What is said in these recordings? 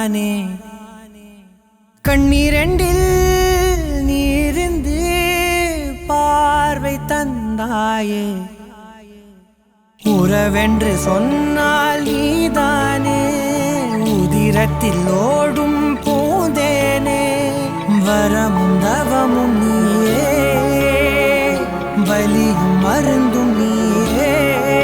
நீதானே கண்ணீரண்டில் நீரிந்து பார்வை தந்தாயே உறவென்று சொன்னால் நீதானே உதிரத்தில் ஓடும் பூந்தேனே வரமும் தவமும் நீயே வலியும் மருந்தும் நீயே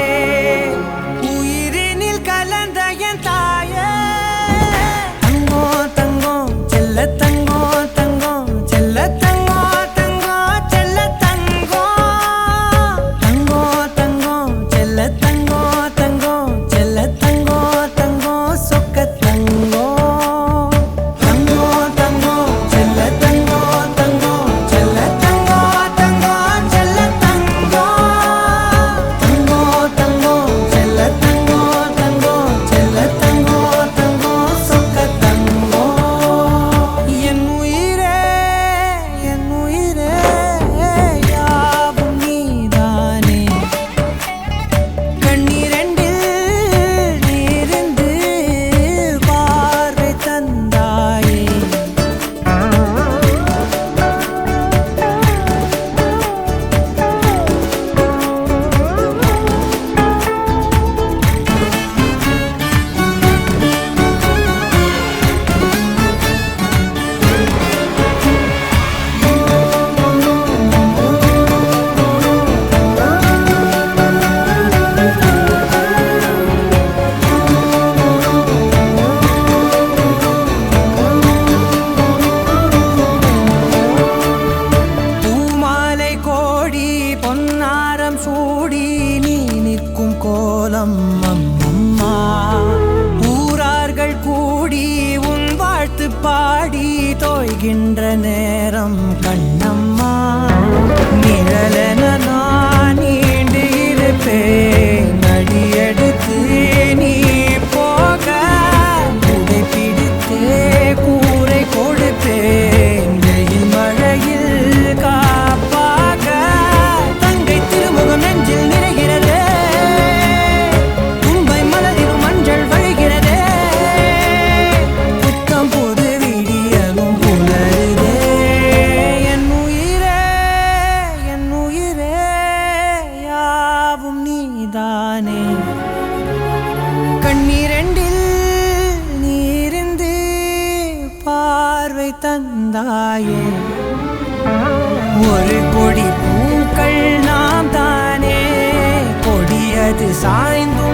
உயிரினில் கலந்த என் தாயே தங்கோ தங்கோ செல்ல தங்கோ தங்கோ செல்ல தங்கோ தங்கோ செல்ல தங்கோ தங்கோ தங்கோ செல்ல தங்கோ தங்கோ செல்ல தங்கோ தங்கோ சொக்க தங்கோ தங்கோ தங்கோ செல்ல தங்கோ தங்கோ செல்ல தங்கோ தங்கோ செல்ல தங்கோ தங்கோ தங்கோ செல்ல தங்கோ தங்கோ செல்ல தங்கோ தங்கோ சொக்க தங்கோ என் உயிரே என் உயிரே யாவும் நீதானே கண்ணீரண்டில் நீரிந்து பார்வை தந்தாயே பூமாலை கோடி பொன்னாரம் சூடி நீ நிற்கும் கோலம் அம்மம்மா ஊரார்கள் கூடி உன் வாழ்த்து பாடி தோய்கின்ற நேரம் கண்ணம்மா நிழலென நான் நீண்டு இருப்பேன் அடியெடுத்து நீ போக உடை பிடித்தே கூரை கொடுப்பேன் வெயில் மழையில் காப்பாக தங்கை திருமுகம் நெஞ்சில் நிறைகிறதே தும்பை மலரிலும் மஞ்சள் வழிகிறதே புத்தம் புது விடியலும் புலருதே என் உயிரே என் உயிரே யாவும் நீதானே கண்ணீரண்டில் நீரிந்து பார்வை தந்தாயே ஒரு கொடி பூக்கள் நாம் தானே கொடியது சாய்ந்து